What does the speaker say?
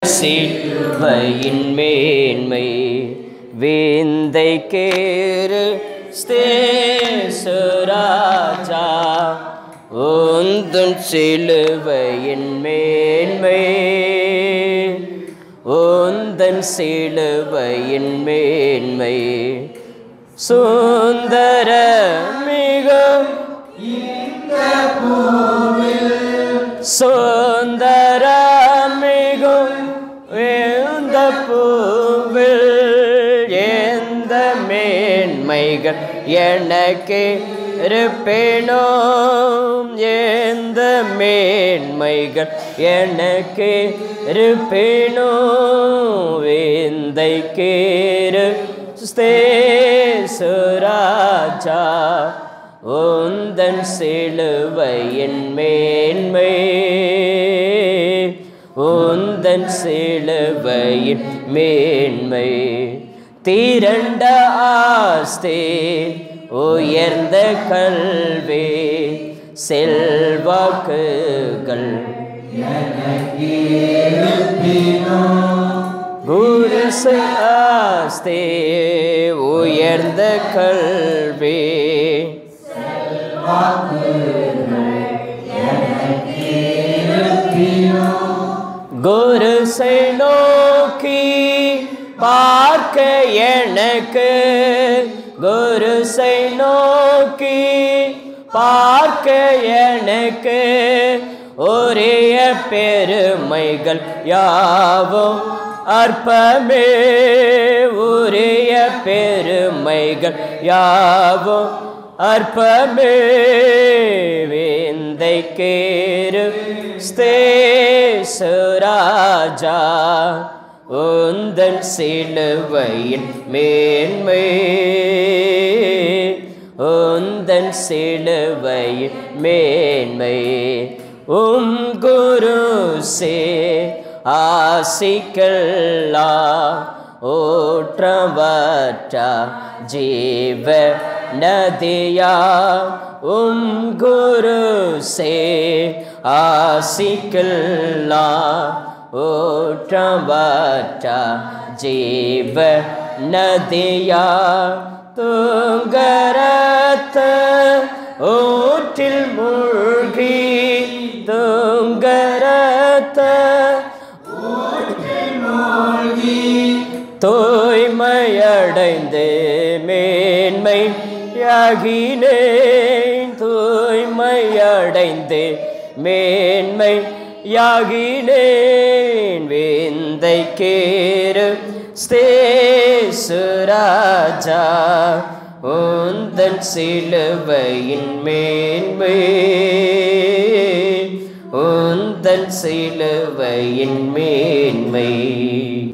சிலுவையின் மேன்மை வேந்தை கேரு ஸ்தேசுராஜா உந்துன் சிலுவையின் மேன்மை உந்தன் சிலுவையின் மேன்மை சுந்தர மிகும் சுந்தர மிகும் எந்த பூவில் எந்த மேன்மைகள் எனக்கு இருப்பேனோ எந்த மேன்மைகள் எனக்கு இருப்பேனோ வேந்தை கேரு சுராஜா உந்தன் சிலுவையின் மேன்மை உந்தன் சிலுவையின் மேன்மை திரண்ட ஆஸ்தே உயர்ந்த கல்வி செல்வாக்குகள் குரு ஆஸ்தே உயர்ந்த கல்வி குருசை நோக்கி பார்க்க எனக்கு குருசை நோக்கி பார்க்க எனக்கு ஒரே பெருமைகள் யாவும் அற்பமே உரிய பெருமைகள் யாவும் அற்பமே வேந்தை கேரு ஸ்தேசுராஜா உந்தன் சிலுவையின் மேன்மை உந்தன் சிலுவையின் மேன்மை உம் குரு சே ஆசிக்கல்லா ஊற்றவற்றா ஜீவ நதியா உம் குரு சே ஆசிக்கல்லா ஊற்றவற்றா ஜீவ நதியா துங்கரத்த ஊற்றில் மூழ்கி துங்கரத்த தூய்மையடைந்து மேன்மை யாகினேன் தூய்மையடைந்து மேன்மை யாகினேன் வேந்தை கேரு ஸ்தேசுராஜா உந்தன் சிலுவையின் மேன்மை உந்தன் சிலுவையின் மேன்மை